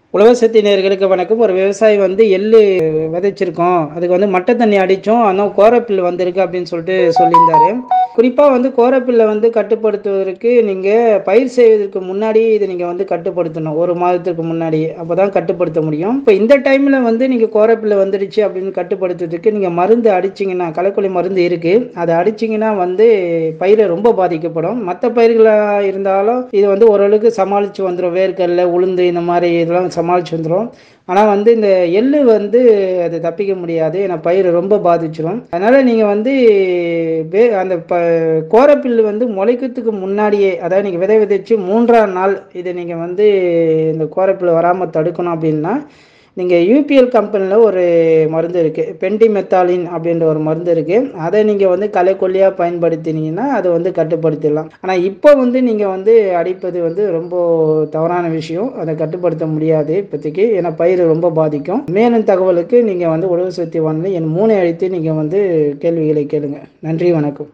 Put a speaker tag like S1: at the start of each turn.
S1: உழவர் சக்தி நேயர்களுக்கு வணக்கம் ஒரு விவசாயி வந்து எள்ளு விதைச்சிருக்கோம் அதுக்கு வந்து மட்டை தண்ணி அடித்தோம் ஆனால் கோரப்பில் வந்திருக்கு அப்படின்னு சொல்லிட்டு சொல்லியிருந்தாரு குறிப்பாக வந்து கோரப்பில்லை வந்து கட்டுப்படுத்துவதற்கு நீங்கள் பயிர் செய்வதற்கு முன்னாடி இதை நீங்கள் வந்து கட்டுப்படுத்தணும் ஒரு மாதத்துக்கு முன்னாடி அப்போ தான் கட்டுப்படுத்த முடியும் இப்போ இந்த டைமில் வந்து நீங்கள் கோரப்பில்லை வந்துடுச்சு அப்படின்னு கட்டுப்படுத்துறதுக்கு நீங்கள் மருந்து அடிச்சிங்கன்னா களைக்கொல்லி மருந்து இருக்குது அதை அடிச்சிங்கன்னா வந்து பயிரை ரொம்ப பாதிக்கப்படும் மற்ற பயிர்களாக இருந்தாலும் இது வந்து ஓரளவுக்கு சமாளித்து வந்துடும் வேர்க்கடலை உளுந்து இந்த மாதிரி இதெல்லாம் சமாளித்து வந்துடும் ஆனால் வந்து இந்த எள்ளு வந்து அது தப்பிக்க முடியாது ஏன்னா பயிர் ரொம்ப பாதிச்சிடும் அதனால் நீங்கள் வந்து வே அந்த ப கோரப்பில் வந்து முளைக்கிறதுக்கு முன்னாடியே அதாவது நீங்கள் விதை விதைச்சு மூன்றாம் நாள் இதை நீங்கள் வந்து இந்த கோரப்பில் வராமல் தடுக்கணும் அப்படின்னா நீங்கள் யூபிஎல் கம்பெனியில் ஒரு மருந்து இருக்குது பென்டிமெத்தாலின் அப்படின்ற ஒரு மருந்து இருக்குது அதை நீங்கள் வந்து களைக்கொல்லியாக பயன்படுத்தினீங்கன்னா அதை வந்து கட்டுப்படுத்திடலாம் ஆனால் இப்போ வந்து நீங்கள் வந்து அடிப்பது வந்து ரொம்ப தவறான விஷயம் அதை கட்டுப்படுத்த முடியாது இப்போதைக்கு ஏன்னா பயிர் ரொம்ப பாதிக்கும் மேலும் தகவலுக்கு நீங்கள் வந்து உழவு சக்தி வானிலை என் மூணை அழித்து நீங்கள் வந்து கேள்விகளை கேளுங்க நன்றி வணக்கம்